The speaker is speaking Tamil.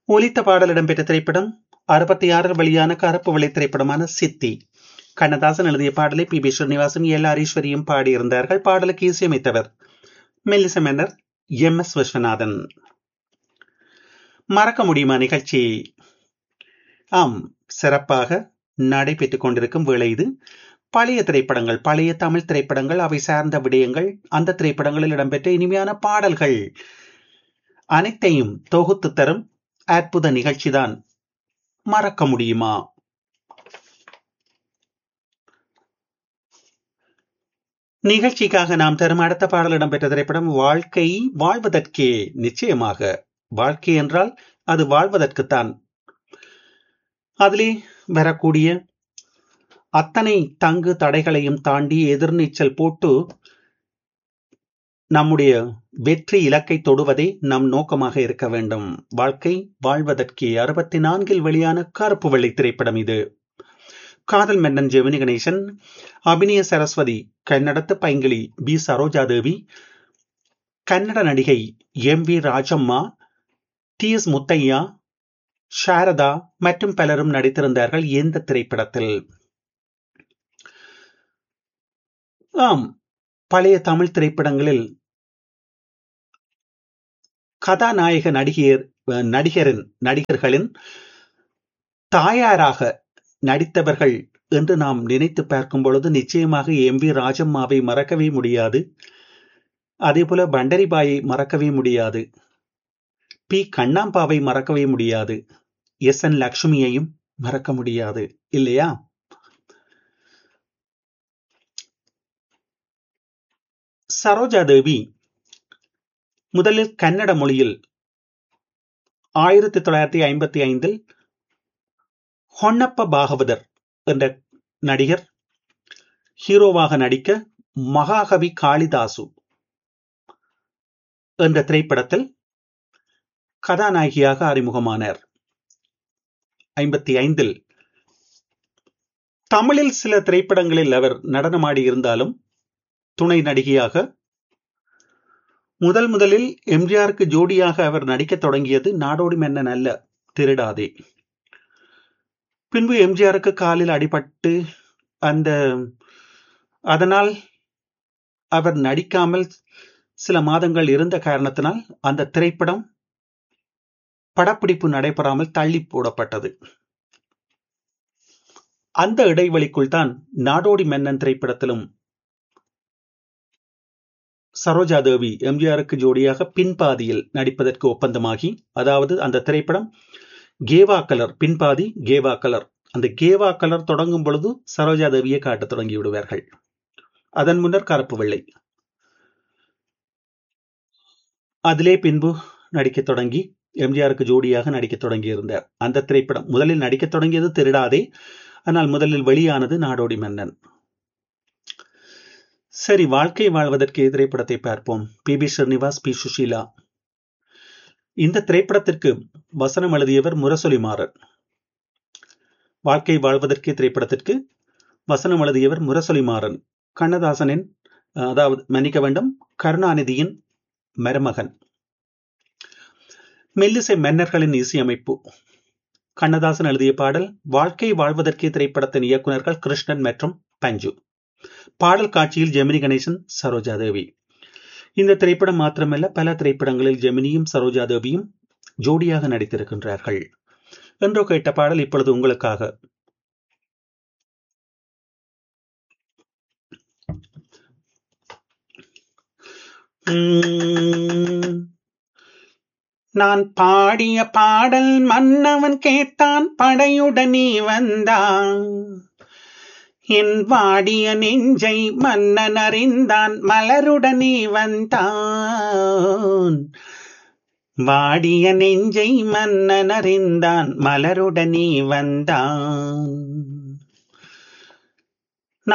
ஒலித்த பாடல் இடம்பெற்ற திரைப்படம் அறுபத்தி ஆறில் வெளியான கருப்பு வெள்ளை திரைப்படமான சித்தி கண்ணதாசன் எழுதிய பாடலை பி பி ஸ்ரீனிவாசும் எல் ஹரீஸ்வரியும் பாடியிருந்தார்கள் பாடலுக்கு இசையமைத்தவர் மெல்லிச மன்னர் எம் எஸ் விஸ்வநாதன் மறக்க முடியுமா நிகழ்ச்சி ஆம் சிறப்பாக நடைபெற்றுக் கொண்டிருக்கும் வேளை இது பழைய திரைப்படங்கள் பழைய தமிழ் திரைப்படங்கள் அவை சார்ந்த விடயங்கள் அந்த திரைப்படங்களில் இடம்பெற்ற இனிமையான பாடல்கள் அனைத்தையும் தொகுத்து தரும் அற்புத நிகழ்ச்சிதான் மறக்க முடியுமா நிகழ்ச்சிக்காக நாம் தரும் அடுத்த பாடல் இடம்பெற்ற திரைப்படம் வாழ்க்கை வாழ்வதற்கே நிச்சயமாக வாழ்க்கை என்றால் அது வாழ்வதற்குத்தான் அதிலே வரக்கூடிய அத்தனை தங்கு தடைகளையும் தாண்டி எதிர்நீச்சல் போட்டு நம்முடைய வெற்றி இலக்கை தொடுவதே நம் நோக்கமாக இருக்க வேண்டும் வாழ்க்கை வாழ்வதற்கே அறுபத்தி நான்கில் வெளியான கருப்பு வெள்ளை திரைப்படம் இது காதல் மன்னன் ஜெமினி கணேசன் அபிநய சரஸ்வதி கன்னடத்து பைங்கிளி பி சரோஜாதேவி கன்னட நடிகை M V Rajamma T S Muthaiah Saradha மற்றும் பலரும் நடித்திருந்தார்கள் இந்த திரைப்படத்தில் ஆம் பழைய தமிழ் திரைப்படங்களில் கதாநாயக நடிகர் நடிகரின் நடிகர்களின் தாயாராக நடித்தவர்கள் என்று நாம் நினைத்து பார்க்கும் பொழுது நிச்சயமாக எம் வி ராஜம்மாவை மறக்கவே முடியாது அதே போல பண்டரிபாயை மறக்கவே முடியாது பி கண்ணாம்பாவை மறக்கவே முடியாது எஸ் என் லக்ஷ்மியையும் மறக்க முடியாது இல்லையா சரோஜா தேவி முதலில் கன்னட மொழியில் ஆயிரத்தி தொள்ளாயிரத்தி ஐம்பத்தி ஐந்தில் ஹொன்னப்ப பாகவதர் என்ற நடிகர் ஹீரோவாக நடிக்க மகாகவி காளிதாசு என்ற திரைப்படத்தில் கதாநாயகியாக அறிமுகமானார் ஐம்பத்தி ஐந்தில் தமிழில் சில திரைப்படங்களில் அவர் நடனமாடி இருந்தாலும் துணை நடிகையாக முதல் முதலில் எம்ஜிஆருக்கு ஜோடியாக அவர் நடிக்க தொடங்கியது நாடோடி மன்னன் அல்ல திருடாதே பின்பு எம்ஜிஆருக்கு காலில் அடிபட்டு அந்த அதனால் அவர் நடிக்காமல் சில மாதங்கள் இருந்த காரணத்தினால் அந்த திரைப்படம் படப்பிடிப்பு நடைபெறாமல் தள்ளி போடப்பட்டது அந்த இடைவெளிக்குள் தான் நாடோடி மன்னன் திரைப்படத்திலும் சரோஜா தேவி எம்ஜிஆருக்கு ஜோடியாக பின்பாதியில் நடிப்பதற்கு ஒப்பந்தமாகி அதாவது அந்த திரைப்படம் கேவா கலர் பின்பாதி கேவா கலர் அந்த கேவா கலர் தொடங்கும் பொழுது சரோஜா தேவியை காட்ட தொடங்கி விடுவார்கள் அதன் முன்னர் கருப்பு வெள்ளை அதிலே பின்பு நடிக்க தொடங்கி எம்ஜிஆருக்கு ஜோடியாக நடிக்க தொடங்கி இருந்தார் அந்த திரைப்படம் முதலில் நடிக்க தொடங்கியது திருடாதே ஆனால் முதலில் வெளியானது நாடோடி மன்னன் சரி வாழ்க்கை வாழ்வதற்கு திரைப்படத்தை பார்ப்போம் P B Srinivas P Susheela இந்த திரைப்படத்திற்கு வசனம் எழுதியவர் முரசொலி மாறன் வாழ்க்கை வாழ்வதற்கே திரைப்படத்திற்கு வசனம் எழுதியவர் முரசொலி மாறன் கண்ணதாசனின் அதாவது மன்னிக்க வேண்டும் கருணாநிதியின் மருமகன் மெல்லிசை மன்னர்களின் இசையமைப்பு கண்ணதாசன் எழுதிய பாடல் வாழ்க்கை வாழ்வதற்கே திரைப்படத்தின் இயக்குநர்கள் கிருஷ்ணன் மற்றும் பஞ்சு பாடல் காட்சியில் ஜெமினி கணேசன் சரோஜா தேவி இந்த திரைப்படம் மாத்திரமல்ல பல திரைப்படங்களில் ஜெமினியும் சரோஜா தேவியும் ஜோடியாக நடித்திருக்கின்றார்கள் என்றோ கேட்ட பாடல் இப்பொழுது உங்களுக்காக நான் பாடிய பாடல் மன்னவன் கேட்டான் படையுடனே வந்தான் என் வாடிய நெஞ்சை மன்னன் அறிந்தான் மலருடனே வந்தான் வாடிய நெஞ்சை மன்னன் அறிந்தான் மலருடனே வந்தான்